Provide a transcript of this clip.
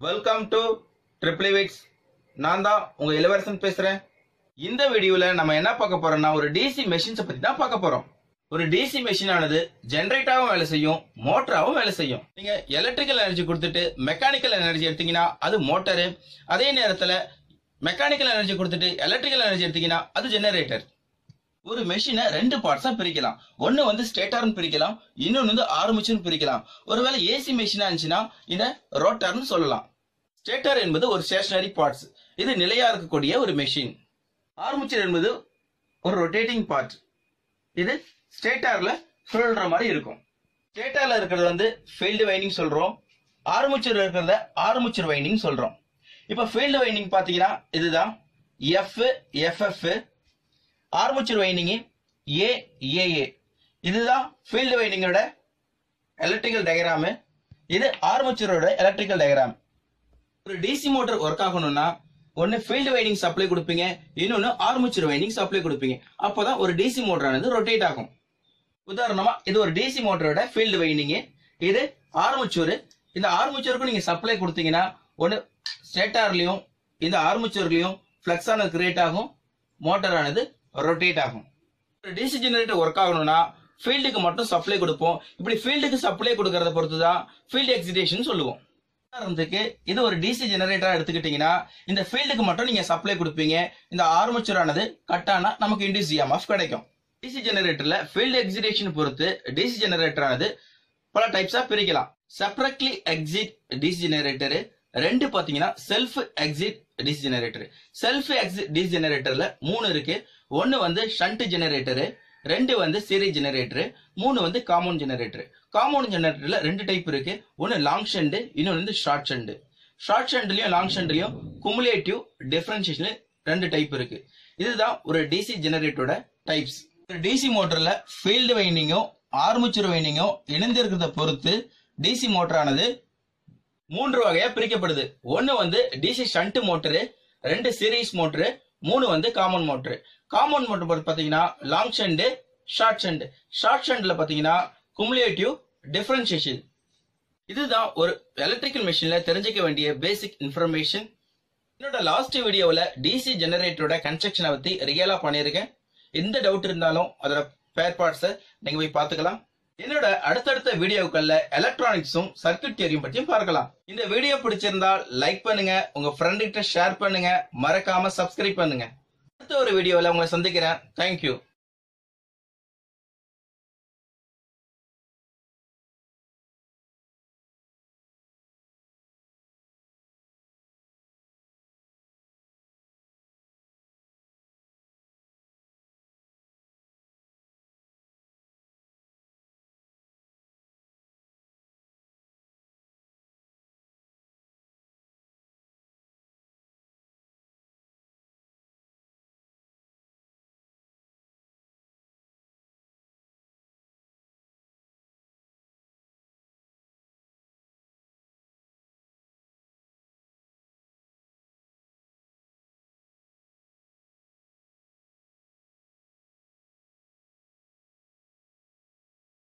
welcome to triple Vicks நான் தான் உங்க இளவரசன் பேசுறேன் இந்த வீடியோல நம்ம என்ன பார்க்க போறோம்னா ஒரு டிசி மெஷின்ஸை பத்தி தான் பார்க்க போறோம் ஒரு டிசி மெஷின் ஆனது ஜெனரேட்டாவும் வேலை செய்யும் மோட்டராவும் வேலை செய்யும் நீங்க எலக்ட்ரிக்கல் எனர்ஜி கொடுத்துட்டு மெக்கானிக்கல் எனர்ஜி எடுத்தீங்கன்னா அது மோட்டரு அதே நேரத்துல மெக்கானிக்கல் எனர்ஜி கொடுத்துட்டு எலக்ட்ரிக்கல் எனர்ஜி எடுத்தீங்கன்னா அது ஜெனரேட்டர் ஒரு மெஷினை ரெண்டு பார்ட்ஸா பிரிக்கலாம் ஒன்னு வந்து ஸ்டேட்டர்னு பிரிக்கலாம் இன்னொன்னு வந்து ஆர்மிச்சர்னு பிரிக்கலாம் ஒருவேளை ஏசி மெஷினா இருந்துச்சுன்னா இதை ரோட்டர்னு சொல்லலாம் ஸ்டேட்டர் என்பது ஒரு ஸ்டேஷனரி பார்ட்ஸ் இது நிலையா இருக்கக்கூடிய ஒரு மெஷின் ஆர்மிச்சர் என்பது ஒரு ரொட்டேட்டிங் பார்ட் இது ஸ்டேட்டர்ல சுழல்ற மாதிரி இருக்கும் ஸ்டேட்டர்ல இருக்கிறது வந்து ஃபீல்டு வைண்டிங் சொல்றோம் ஆர்மிச்சர் இருக்கிறத ஆர்மிச்சர் வைண்டிங் சொல்றோம் இப்போ ஃபீல்டு வைண்டிங் பாத்தீங்கன்னா இதுதான் F F F armature winding A A A இதுதான் ஃபீல்டு வைண்டிங்கோட எலக்ட்ரிக்கல் டயக்ராமு இது ஆர்மேச்சரோட எலக்ட்ரிக்கல் டயக்ராம் ஒரு டிசி மோட்டார் ஒர்க் ஆகணும்னா ஒன்னு ஃபீல்டு வைண்டிங் சப்ளை கொடுப்பீங்க இன்னொன்னு ஆர்மேச்சர் வைண்டிங் சப்ளை கொடுப்பீங்க அப்பதான் ஒரு டிசி மோட்டரானது ரொட்டேட் ஆகும் உதாரணமா இது ஒரு டிசி மோட்டரோட ஃபீல்டு வைண்டிங் இது ஆர்மேச்சர் இந்த ஆர்மேச்சருக்கும் நீங்க சப்ளை கொடுத்தீங்கன்னா ஒன்னு ஸ்டேட்டார்லயும் இந்த ஆர்மேச்சர்லயும் ஃபிளக்ஸ் ஆனது கிரியேட் ஆகும் மோட்டார் ஆனது ரொட்டேட் ஆகும் ஒரு டிசி ஜெனரேட்டர் ஒர்க் ஆகணும்னா ஃபீல்டுக்கு மட்டும் சப்ளை கொடுப்போம் இப்படி ஃபீல்டுக்கு சப்ளை கொடுக்கறத பொறுத்து தான் ஃபீல்டு எக்ஸிடேஷன் சொல்லுவோம் உதாரணத்துக்கு இது ஒரு டிசி ஜெனரேட்டரா எடுத்துக்கிட்டீங்கன்னா இந்த ஃபீல்டுக்கு மட்டும் நீங்க சப்ளை கொடுப்பீங்க இந்த ஆர்மேச்சர் ஆனது கட் ஆனா நமக்கு இன்டியூஸ் இஎம்எஃப் கிடைக்கும் டிசி ஜெனரேட்டர்ல ஃபீல்டு எக்ஸிடேஷன் பொறுத்து டிசி ஜெனரேட்டர் ஆனது பல டைப்ஸா பிரிக்கலாம் செப்பரேட்லி எக்ஸிட் டிசி ஜெனரேட்டர் ரெண்டு பாத்தீங்கன்னா self excite DC generator self excite DC ஜெனரேட்டர்ல மூணு இருக்கு ஒன்னு வந்து ஷண்ட் ஜெனரேட்டர் ரெண்டு வந்து சீரிஸ் ஜெனரேட்டர் மூணு வந்து காமன் ஜெனரேட்டர் காமன் ஜெனரேட்டர்ல ரெண்டு டைப் இருக்கு ஒன்னு லாங் ஷண்ட் இன்னொன்னு வந்து ஷார்ட் ஷண்ட் ஷார்ட் ஷண்ட்லயும் லாங் ஷண்ட்லயும் குமுலேட்டிவ் டிஃபரன்சியேஷன் ரெண்டு டைப் இருக்கு இதுதான் ஒரு டிசி ஜெனரேட்டரோட டைப்ஸ் டிசி மோட்டர்ல ஃபீல்டு வைண்டிங்கும் ஆர்மேச்சர் வைண்டிங்கும் இணைந்திருக்கிறத பொறுத்து டிசி மோட்டரானது மூன்று வகையா பிரிக்கப்படுது ஒன்னு வந்து டிசி ஷண்ட் மோட்டரு ரெண்டு சீரிஸ் மோட்டரு மூணு வந்து காமன் மோட்டரு காமன் மோட்டர் பாத்தீங்கன்னா long shunt short shunt short ஷண்ட்ல பாத்தீங்கன்னா குமுலேட்டிவ் டிஃபரன்சியேஷன் இதுதான் ஒரு எலக்ட்ரிக்கல் மிஷின்ல தெரிஞ்சுக்க வேண்டிய பேசிக் இன்ஃபர்மேஷன் என்னோட லாஸ்ட் வீடியோவில் டிசி ஜெனரேட்டரோட கன்ஸ்ட்ரக்ஷனை பத்தி ரியலா பண்ணியிருக்கேன் எந்த டவுட் இருந்தாலும் அதோட ஸ்பேர் பார்ட்ஸை நீங்க போய் பார்த்துக்கலாம் என்னோட அடுத்தடுத்த வீடியோக்கள்ல எலக்ட்ரானிக்ஸும் சர்க்கியூட் தியரியும் பற்றியும் பார்க்கலாம் இந்த வீடியோ பிடிச்சிருந்தால் லைக் பண்ணுங்க உங்க ஃப்ரெண்ட் கிட்ட ஷேர் பண்ணுங்க மறக்காம சப்ஸ்கிரைப் பண்ணுங்க அடுத்த ஒரு வீடியோவில் உங்களை சந்திக்கிறேன் தேங்க்யூ